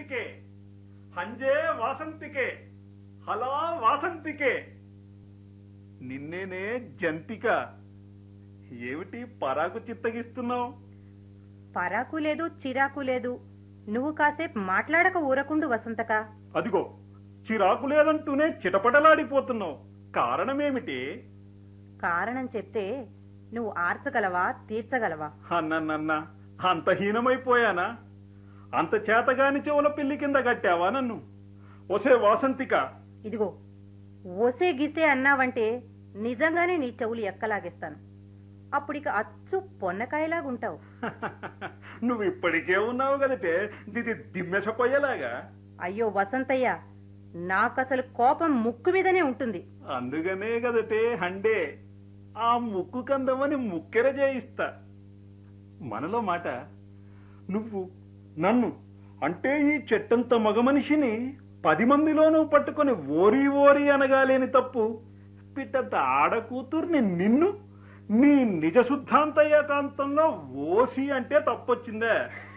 వాసంతికే హంజే వాసంతికే హలా వాసంతికే నిన్నేనే జంతిక ఏమిటి పరాకు చిత్తగిస్తున్నావు పరాకు లేదు చిరాకు లేదు నువ్వు కాసేపు మాట్లాడక ఊరకుండు వసంతక అదిగో చిరాకు లేదంటూనే చిటపటలాడిపోతున్నావు కారణమేమిటి కారణం చెప్తే నువ్వు ఆర్చగలవా తీర్చగలవా అన్నన్నన్న అంత హీనమైపోయానా అంత చేతగాని చెవుల పిల్లి కింద కట్టావా నన్ను ఒసే వాసంతిక ఇదిగో ఓసే గిసే అన్నావంటే నిజంగానే నీ చెవులు ఎక్కలాగేస్తాను అప్పుడిక అచ్చు పొన్నకాయలాగుంటావు నువ్వు ఇప్పటికే ఉన్నావు కదటే ఇది దిమ్మెసపోయేలాగా అయ్యో వసంతయ్య నాకసలు కోపం ముక్కు మీదనే ఉంటుంది అందుకనే కదటే హండే ఆ ముక్కు కందమని ముక్కెర చేయిస్తా మనలో మాట నువ్వు నన్ను అంటే ఈ చెట్టంత మగ మనిషిని పది మందిలోనూ పట్టుకొని ఓరి ఓరి అనగాలేని తప్పు పిట్టంత ఆడ కూతుర్ని నిన్ను నీ నిజ శుద్ధాంతయ్య కాంతంలో ఓసి అంటే తప్పొచ్చిందే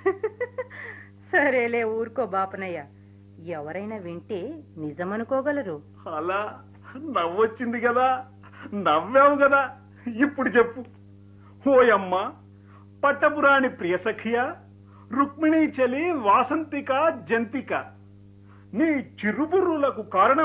సరేలే ఊరుకో బాపనయ్య ఎవరైనా వింటే నిజమనుకోగలరు అలా నవ్వొచ్చింది కదా నవ్వావు కదా ఇప్పుడు చెప్పు ఓయమ్మ పట్టపురాణి ప్రియసఖియ రుక్మిణీ చలి వాసంతిక జంతిక నీ చిరుబుర్రులకు కారణం